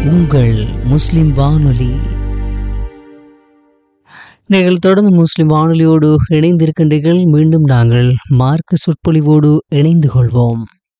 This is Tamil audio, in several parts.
உங்கள் முஸ்லிம் வானொலி நீங்கள் தொடர்ந்து முஸ்லிம் வானொலியோடு இணைந்திருக்கின்றீர்கள் மீண்டும் நாங்கள் மார்க்க சொற்பொழிவோடு இணைந்து கொள்வோம்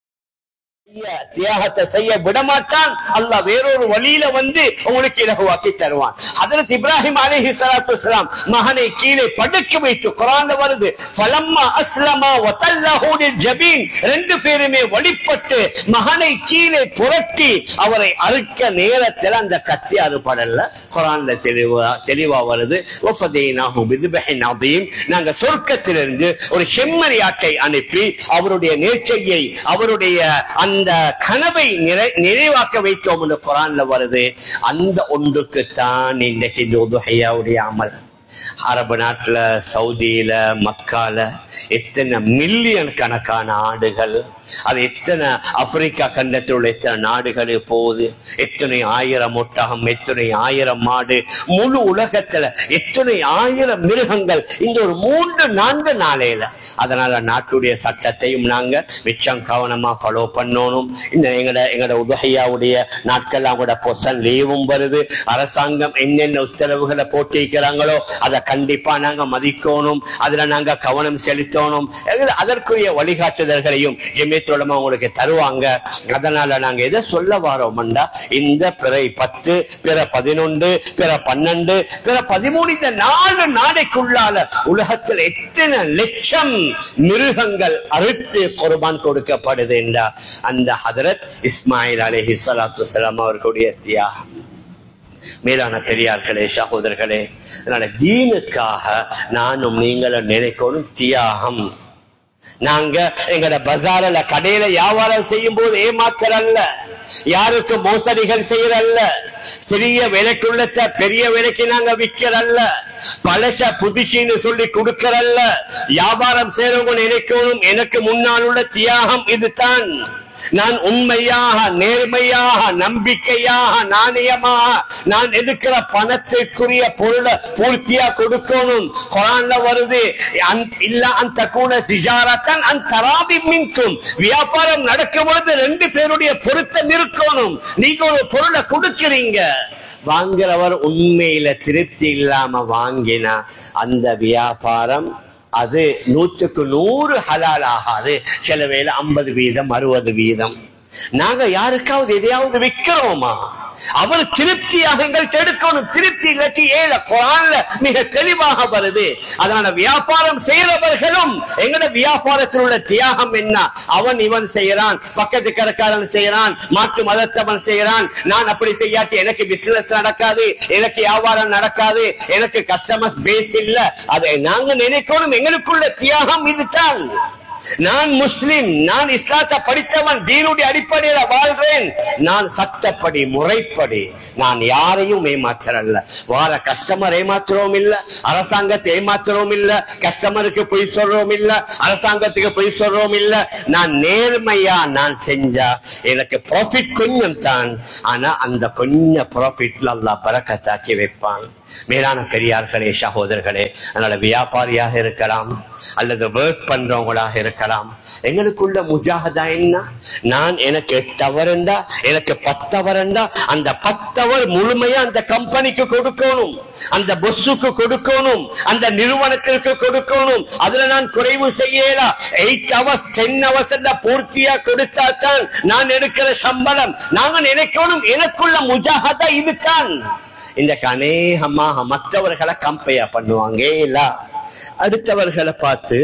செய்ய, தியாகத்தை செய்ய விடமாட்டான் அல்லாஹ் வேறொரு வழியில வந்து உங்களுக்கு இலகுவாக்கி தருவான் ஹதரத் இப்ராஹிம் அலைஹி ஸலாத்து வஸலாம் மகனை கீழே படுக்க வைத்து குர்ஆன்ல வருது ஃபலம்மா அஸ்லமா வதல்லஹு லில் ஜபீன் ரெண்டு பேருமே வழிபட்டு மகனை கீழே புரட்டி அவரை அறுக்க நேரத்தில் அந்த கத்தி அறுபடல குர்ஆன்ல தெளிவா தெளிவா வருது வஃபதைனாஹு பிதுபஹின் அதீம் நாங்க சொர்க்கத்திலிருந்து ஒரு செம்மறியாட்டை அனுப்பி அவருடைய நேர்ச்சையை அவருடைய அந்த கனவை நிறை நிறைவாக்க வைத்தோம் என்று குரான்ல வருது அந்த ஒன்றுக்குத்தான் இன்னைக்கு இந்த உதுஹையாவுடைய அமல் அரபு நாட்டுல சவுதியில மக்கால எத்தனை மில்லியன் கணக்கான ஆடுகள் அது எத்தனை ஆப்பிரிக்கா கண்டத்தில் உள்ள எத்தனை நாடுகள் போகுது எத்தனை ஆயிரம் ஒட்டகம் எத்தனை ஆயிரம் மாடு முழு உலகத்துல எத்தனை ஆயிரம் மிருகங்கள் இந்த ஒரு மூன்று நான்கு நாளையில அதனால நாட்டுடைய சட்டத்தையும் நாங்க மிச்சம் கவனமா ஃபாலோ பண்ணணும் இந்த எங்கட எங்கட உதகையாவுடைய நாட்கள் கூட பொசன் லீவும் வருது அரசாங்கம் என்னென்ன உத்தரவுகளை போட்டிருக்கிறாங்களோ அதை கண்டிப்பா நாங்க மதிக்கணும் அதுல நாங்க கவனம் செலுத்தணும் எங்களை அதற்குரிய வழிகாட்டுதல்களையும் எம்மியத்தோழமா உங்களுக்கு தருவாங்க அதனால நாங்க எதை சொல்ல வரோம்டா இந்த பிறை பத்து பிற பதினொன்று பிற பன்னெண்டு பிற பதிமூணு இந்த நாலு நாளைக்குள்ளால உலகத்தில் எத்தனை லட்சம் மிருகங்கள் அறுத்து குர்பான் கொடுக்கப்படுது என்றா அந்த ஹதரத் இஸ்மாயில் அலைஹி ஸலாத்து வஸலாம் அவர்களுடைய தியாகம் மேலான பெரியார்களே சகோதரர்களே அதனால தீனுக்காக நானும் நீங்களும் நினைக்கணும் தியாகம் நாங்க எங்கட பஜார்ல கடையில வியாபாரம் செய்யும் போது ஏமாத்தரல்ல யாருக்கு மோசடிகள் செய்யறல்ல சிறிய விலைக்குள்ளத்த பெரிய விலைக்கு நாங்க விக்கிறல்ல பழச புதுசின்னு சொல்லி கொடுக்கறல்ல வியாபாரம் செய்யறவங்க நினைக்கணும் எனக்கு முன்னால் உள்ள தியாகம் இதுதான் நான் உண்மையாக நேர்மையாக நம்பிக்கையாக நாணயமாக நான் எடுக்கிற பணத்திற்குரிய பொருளை பூர்த்தியா கொடுக்கணும் குரான்ல வருது அந்த- இல்ல அந்த கூட திஜாரத்தன் அந்த தராதி மின்கும் வியாபாரம் நடக்கும் பொழுது ரெண்டு பேருடைய பொருத்தம் இருக்கணும் நீங்க ஒரு பொருளை கொடுக்கிறீங்க வாங்குறவர் உண்மையில திருப்தி இல்லாம வாங்கினா அந்த வியாபாரம் அது நூற்றுக்கு நூறு ஹலால் ஆகாது சில வேளை ஐம்பது வீதம் அறுபது வீதம் நாங்க யாருக்காவது எதையாவது விக்கிறோமா அவர் திருப்தியாக எங்கள்கிட்ட எடுக்கணும் திருப்தி இல்லாட்டி ஏழ குரான்ல மிக தெளிவாக வருது அதனால வியாபாரம் செய்யறவர்களும் எங்கட வியாபாரத்தில் உள்ள தியாகம் என்ன அவன் இவன் செய்யறான் பக்கத்து கடைக்காரன் செய்யறான் மாற்று மதத்தவன் செய்யறான் நான் அப்படி செய்யாட்டி எனக்கு பிசினஸ் நடக்காது எனக்கு வியாபாரம் நடக்காது எனக்கு கஸ்டமர்ஸ் பேஸ் இல்ல அதை நாங்க நினைக்கணும் எங்களுக்குள்ள தியாகம் இதுதான் நான் முஸ்லிம் நான் இஸ்லாத்தை படித்தவன் தீனுடைய அடிப்படையில வாழ்றேன் நான் சட்டப்படி முறைப்படி நான் யாரையும் ஏமாத்துறல்ல வார கஸ்டமர் ஏமாத்துறோம் இல்ல அரசாங்கத்தை ஏமாத்துறோம் இல்ல கஸ்டமருக்கு பொய் சொல்றோம் இல்ல அரசாங்கத்துக்கு பொய் சொல்றோம் இல்ல நான் நேர்மையா நான் செஞ்சா எனக்கு ப்ராஃபிட் கொஞ்சம் தான் ஆனா அந்த கொஞ்சம் ப்ராஃபிட்ல அல்லாஹ் பறக்கத்தாக்கி வைப்பான் மேலான பெரியார்களே சகோதரர்களே அதனால வியாபாரியாக இருக்கலாம் அல்லது ஒர்க் பண்றவங்களாக இருக்கலாம் எங்களுக்குள்ள முஜாகதா என்ன நான் எனக்கு எட்டு அவர் என்றா எனக்கு பத்து அவர் என்றா அந்த பத்தவர் முழுமையா அந்த கம்பெனிக்கு கொடுக்கணும் அந்த பொஸ்ஸுக்கு கொடுக்கணும் அந்த நிறுவனத்திற்கு கொடுக்கணும் அதுல நான் குறைவு செய்யலா எயிட் ஹவர்ஸ் டென் ஹவர்ஸ் பூர்த்தியா கொடுத்தா தான் நான் எடுக்கிற சம்பளம் நாங்க நினைக்கணும் எனக்குள்ள முஜாகதா இதுதான் இந்த அநேகமாக மற்றவர்களை கம்பையா பண்ணுவாங்க இல்ல அடுத்தவர்களை பார்த்து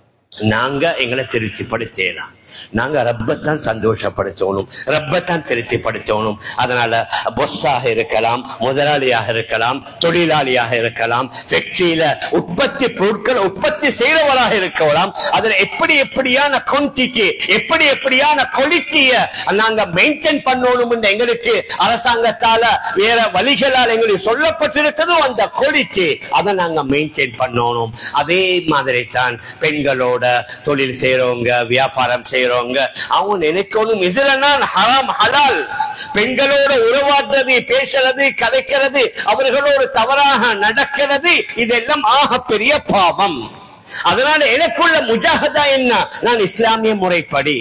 நாங்க எங்களை திருப்திப்படுத்தலாம் நாங்க ரப்பத்தான் சந்தோஷப்படுத்தணும் ரப்பத்தான் திருப்திப்படுத்தணும் அதனால பொஸ்ஸாக இருக்கலாம் முதலாளியாக இருக்கலாம் தொழிலாளியாக இருக்கலாம் ஃபேக்டரியில உற்பத்தி பொருட்கள் உற்பத்தி செய்யறவராக இருக்கலாம் அதுல எப்படி எப்படியான குவான்டிட்டி எப்படி எப்படியான குவாலிட்டிய நாங்க மெயின்டைன் பண்ணணும் எங்களுக்கு அரசாங்கத்தால வேற வழிகளால் எங்களுக்கு சொல்லப்பட்டிருக்கிறதோ அந்த குவாலிட்டி அதை நாங்க மெயின்டைன் பண்ணணும் அதே மாதிரி தான் பெண்களோட தொழில் செய்யறவங்க வியாபாரம் செய்யறவங்க அவங்க நினைக்கணும் இதுல நான் ஹராம் ஹலால் பெண்களோட உறவாடுறது பேசுறது கதைக்கிறது அவர்களோடு தவறாக நடக்கிறது இதெல்லாம் ஆக பெரிய பாவம் அதனால எனக்குள்ள முஜாகதா என்ன நான் இஸ்லாமிய முறைப்படி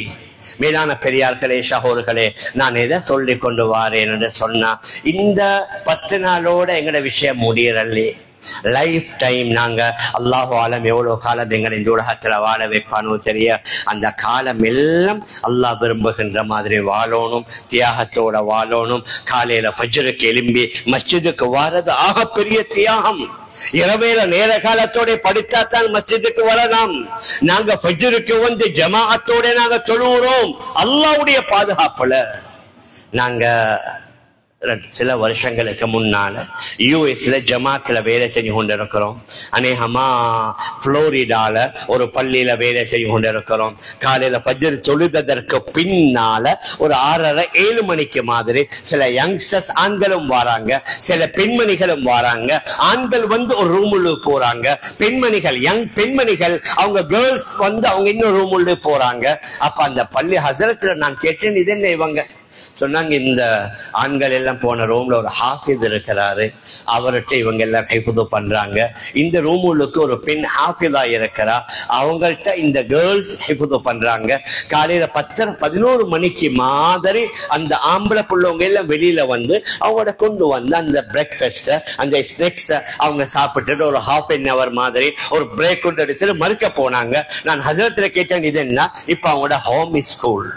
மேலான பெரியார்களே சகோர்களே நான் எதை சொல்லி கொண்டு வாரேன் என்று சொன்னா இந்த பத்து நாளோட எங்கட விஷயம் முடியறல்லே லைஃப் டைம் நாங்க அல்லாஹு ஆலம் எவ்வளவு காலம் எங்களை இந்த உலகத்துல வாழ வைப்பானோ தெரிய அந்த காலம் எல்லாம் அல்லாஹ் விரும்புகின்ற மாதிரி வாழணும் தியாகத்தோட வாழணும் காலையில ஃபஜ்ருக்கு எலும்பி மஸ்ஜிதுக்கு வாரது ஆகப்பெரிய தியாகம் இரவேல நேர காலத்தோட படித்தாத்தான் மஸ்ஜிதுக்கு வரலாம் நாங்க ஃபஜ்ருக்கு வந்து ஜமாஅத்தோட நாங்க தொழுகிறோம் அல்லாஹ்வுடைய பாதுகாப்புல நாங்க ரெண்டு- சில வருஷங்களுக்கு முன்னால யூஎஸ்ல ஜமாத்துல வேலை செஞ்சு கொண்டிருக்கிறோம் அநேகமா புளோரிடால ஒரு பள்ளியில வேலை செஞ்சு கொண்டிருக்கிறோம் காலையில ஃபஜ்ர் தொழுததற்கு பின்னால ஒரு ஆறரை ஏழு மணிக்கு மாதிரி சில யங்ஸ்டர்ஸ் ஆண்களும் வராங்க சில பெண்மணிகளும் வராங்க ஆண்கள் வந்து ஒரு ரூமுள்ள போறாங்க பெண்மணிகள் யங் பெண்மணிகள் அவங்க கேர்ள்ஸ் வந்து அவங்க இன்னும் ரூமுள்ள போறாங்க அப்ப அந்த பள்ளி ஹசரத்துல நான் கேட்டேன் இது என்ன இவங்க சொன்னாங்க இந்த ஆண்கள் எல்லாம் போன ரூம்ல ஒரு ஹாஃபித் இருக்கிறாரு அவர்கிட்ட இவங்க எல்லாம் ஹைஃபுது பண்றாங்க இந்த ரூமுக்கு ஒரு பெண் ஹாஃபிதா இருக்கிறா அவங்கள்ட்ட இந்த கேர்ள்ஸ் ஹைஃபுது பண்றாங்க காலையில பத்தரை பதினோரு மணிக்கு மாதிரி அந்த ஆம்பளை புள்ளவங்க எல்லாம் வெளியில வந்து அவங்களோட கொண்டு வந்து அந்த பிரேக்ஃபாஸ்ட அந்த ஸ்நாக்ஸ் அவங்க சாப்பிட்டுட்டு ஒரு ஹாஃப் அன் அவர் மாதிரி ஒரு பிரேக் கொண்டு எடுத்துட்டு மறுக்க போனாங்க நான் ஹசரத்துல கேட்டேன் இது என்ன இப்ப அவங்களோட ஹோம் ஸ்கூல்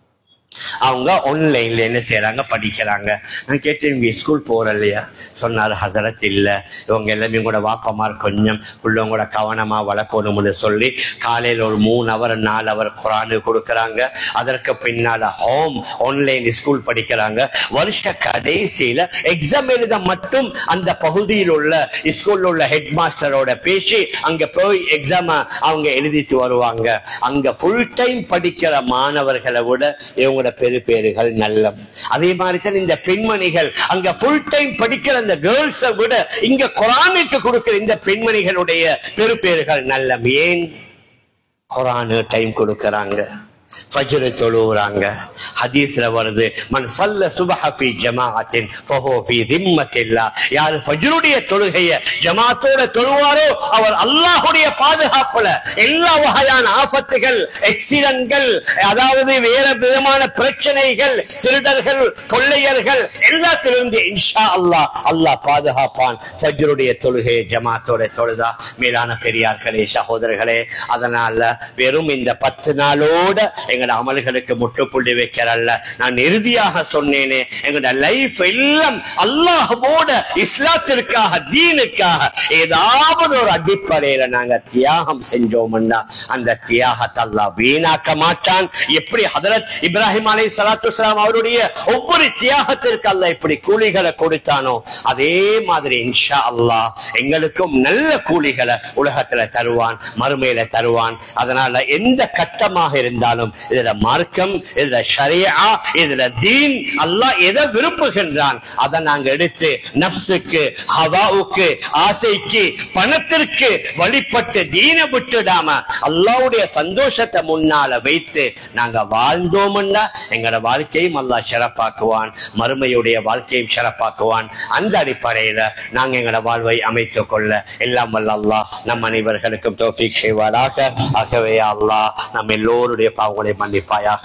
அவங்க ஆன்லைன்ல என்ன செய்யறாங்க படிக்கிறாங்க நான் கேட்டேன் இவங்க ஸ்கூல் போற இல்லையா சொன்னாரு ஹசரத் இல்ல இவங்க எல்லாமே கூட வாப்பமார் கொஞ்சம் பிள்ளைங்களோட கவனமா வளர்க்கணும்னு சொல்லி காலையில ஒரு மூணு அவர் நாலு அவர் குரானு கொடுக்கறாங்க அதற்கு பின்னால ஹோம் ஆன்லைன் ஸ்கூல் படிக்கிறாங்க வருஷ கடைசியில எக்ஸாம் எழுத மட்டும் அந்த பகுதியில் உள்ள ஸ்கூல்ல உள்ள ஹெட் மாஸ்டரோட பேசி அங்க போய் எக்ஸாம் அவங்க எழுதிட்டு வருவாங்க அங்க ஃபுல் டைம் படிக்கிற மாணவர்களை விட இவங்களோட பெரு பேருகள் நல்ல அதே மாதிரி தான் இந்த பெண்மணிகள் அங்க ஃபுல் டைம் படிக்கிற அந்த கேர்ள்ஸை விட இங்க குரானுக்கு கொடுக்கிற இந்த பெண்மணிகளுடைய பெரு பேருகள் நல்ல ஏன் குரானு டைம் கொடுக்கறாங்க ஃபஜ்ர் தொழுகிறாங்க ஹதீஸ்ல வருது மன் சல்ல சுபஹ ஃபி ஜமாஅத்தின் ஃபஹு ஃபி திம்மத்தில்லா யார் ஃபஜ்ருடைய தொழுகைய ஜமாத்தோட தொழுவாரோ அவர் அல்லாஹ்வுடைய பாதுகாப்புல எல்லா வகையான ஆபத்துகள் எக்ஸிடன்ட்கள் அதாவது வேற விதமான பிரச்சனைகள் திருடர்கள் கொள்ளையர்கள் எல்லாத்திலிருந்து இன்ஷா அல்லாஹ் அல்லாஹ் பாதுகாப்பான் ஃபஜ்ருடைய தொழுகை ஜமாத்தோட தொழுதா மேலான பெரியார்களே சகோதரர்களே அதனால வெறும் இந்த பத்து நாளோட எங்கட அமல்களுக்கு முற்றுப்புள்ளி வைக்கிறல்ல நான் இறுதியாக சொன்னேனே எங்கட லைஃப் எல்லாம் அல்லாஹ்வோட இஸ்லாத்திற்காக தீனுக்காக ஏதாவது ஒரு அடிப்படையில நாங்க தியாகம் செஞ்சோம்னா அந்த தியாகத்தை அல்லாஹ் வீணாக்க மாட்டான் எப்படி ஹதரத் இப்ராஹிம் அலை சலாத்து அவருடைய ஒவ்வொரு தியாகத்திற்கு அல்லாஹ் இப்படி கூலிகளை கொடுத்தானோ அதே மாதிரி இன்ஷா அல்லாஹ் எங்களுக்கும் நல்ல கூலிகளை உலகத்துல தருவான் மறுமையில தருவான் அதனால எந்த கட்டமாக இருந்தாலும் இதுல மார்க்கம் இதுல ஷரியா இதுல தீன் அல்லாஹ் எதை விரும்புகின்றான் அதை நாங்க எடுத்து நப்சுக்கு ஹவாவுக்கு ஆசைக்கு பணத்திற்கு வழிபட்டு தீனை விட்டுடாம அல்லாஹ்வுடைய சந்தோஷத்தை முன்னால வைத்து நாங்க வாழ்ந்தோம்னா எங்களோட வாழ்க்கையும் அல்லாஹ் சிறப்பாக்குவான் மறுமையுடைய வாழ்க்கையும் சிறப்பாக்குவான் அந்த அடிப்படையில நாங்க எங்களோட வாழ்வை அமைத்துக் கொள்ள எல்லாம் வல்ல அல்லாஹ் நம் அனைவர்களுக்கும் தோஃபிக் செய்வாராக ஆகவே அல்லாஹ் நம் எல்லோருடைய பாவங்களை மன்னிப்பாயாக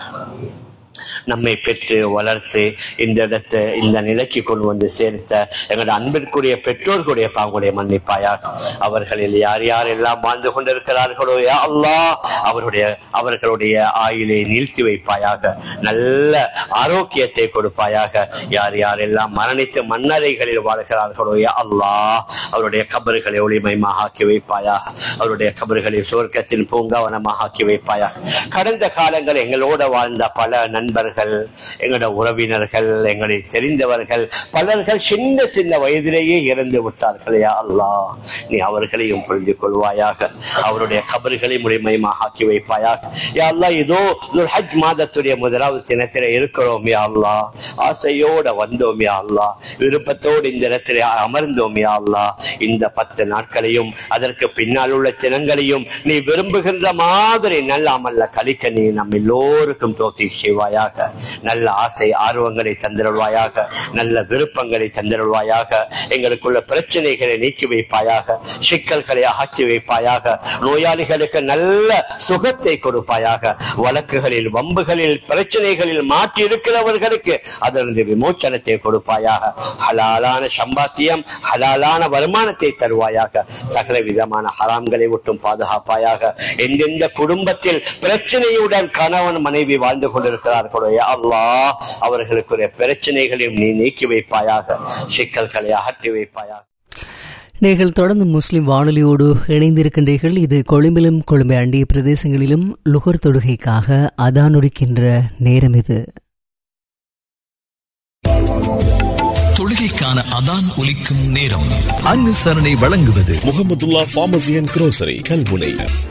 நம்மை பெற்று வளர்த்து இந்த இடத்தை இந்த நிலைக்கு கொண்டு வந்து சேர்த்த எங்களோட அன்பிற்குரிய பெற்றோர்களுடைய பாவங்களுடைய மன்னிப்பாயாக அவர்களில் யார் யார் எல்லாம் வாழ்ந்து கொண்டிருக்கிறார்களோ யா அல்லாஹ் அவருடைய அவர்களுடைய ஆயுளை நீழ்த்தி வைப்பாயாக நல்ல ஆரோக்கியத்தை கொடுப்பாயாக யார் யார் எல்லாம் மரணித்து மன்னரைகளில் வாழ்கிறார்களோ யா அல்லாஹ் அவருடைய கபர்களை ஒளிமயமாக ஆக்கி வைப்பாயாக அவருடைய கபர்களை சுவர்க்கத்தின் பூங்காவனமாக ஆக்கி வைப்பாயாக கடந்த காலங்கள் எங்களோட வாழ்ந்த பல நண்பர்கள் எங்களோட உறவினர்கள் எங்களை தெரிந்தவர்கள் பலர்கள் சின்ன சின்ன வயதிலேயே இறந்து விட்டார்கள் யா அல்லாஹ் நீ அவர்களையும் புரிந்து கொள்வாயாக அவருடைய கபர்களை முழுமையமாக ஆக்கி வைப்பாயாக யா அல்லாஹ் இதோ துல் ஹஜ் மாதத்துடைய முதலாவது தினத்திலே இருக்கிறோம் யா அல்லாஹ் ஆசையோட வந்தோம் யா அல்லாஹ் விருப்பத்தோடு இந்த இடத்திலே அமர்ந்தோம் யா அல்லாஹ் இந்த பத்து நாட்களையும் அதற்கு பின்னால் உள்ள தினங்களையும் நீ விரும்புகின்ற மாதிரி நல்ல அமல்ல கழிக்க நீ நம் எல்லோருக்கும் தோத்தி செய்வாயாக தந்தருள்வாயாக நல்ல ஆசை ஆர்வங்களை தந்தருள்வாயாக நல்ல விருப்பங்களை தந்தருள்வாயாக எங்களுக்குள்ள பிரச்சனைகளை நீக்கி வைப்பாயாக சிக்கல்களை அகற்றி வைப்பாயாக நோயாளிகளுக்கு நல்ல சுகத்தை கொடுப்பாயாக வழக்குகளில் வம்புகளில் பிரச்சனைகளில் மாற்றி இருக்கிறவர்களுக்கு அதனது விமோச்சனத்தை கொடுப்பாயாக ஹலாலான சம்பாத்தியம் ஹலாலான வருமானத்தை தருவாயாக சகல விதமான ஹராம்களை விட்டும் பாதுகாப்பாயாக எந்தெந்த குடும்பத்தில் பிரச்சனையுடன் கணவன் மனைவி வாழ்ந்து கொண்டிருக்கிறார்களோ யா அல்லாஹ் அவர்களுக்குரிய பிரச்சனைகளையும் நீ நீக்கி வைப்பாயாக சிக்கல்களை அகற்றி வைப்பாயாக நீங்கள் தொடர்ந்து முஸ்லிம் வானொலியோடு இணைந்திருக்கின்றீர்கள் இது கொழும்பிலும் கொழும்பை அண்டிய பிரதேசங்களிலும் லுகர் தொடுகைக்காக அதானொடுக்கின்ற நேரம் இது தொழுகைக்கான அதான் ஒலிக்கும் நேரம் அனுசரணை வழங்குவது Mohamedulla pharmacy and grocery Kalmunai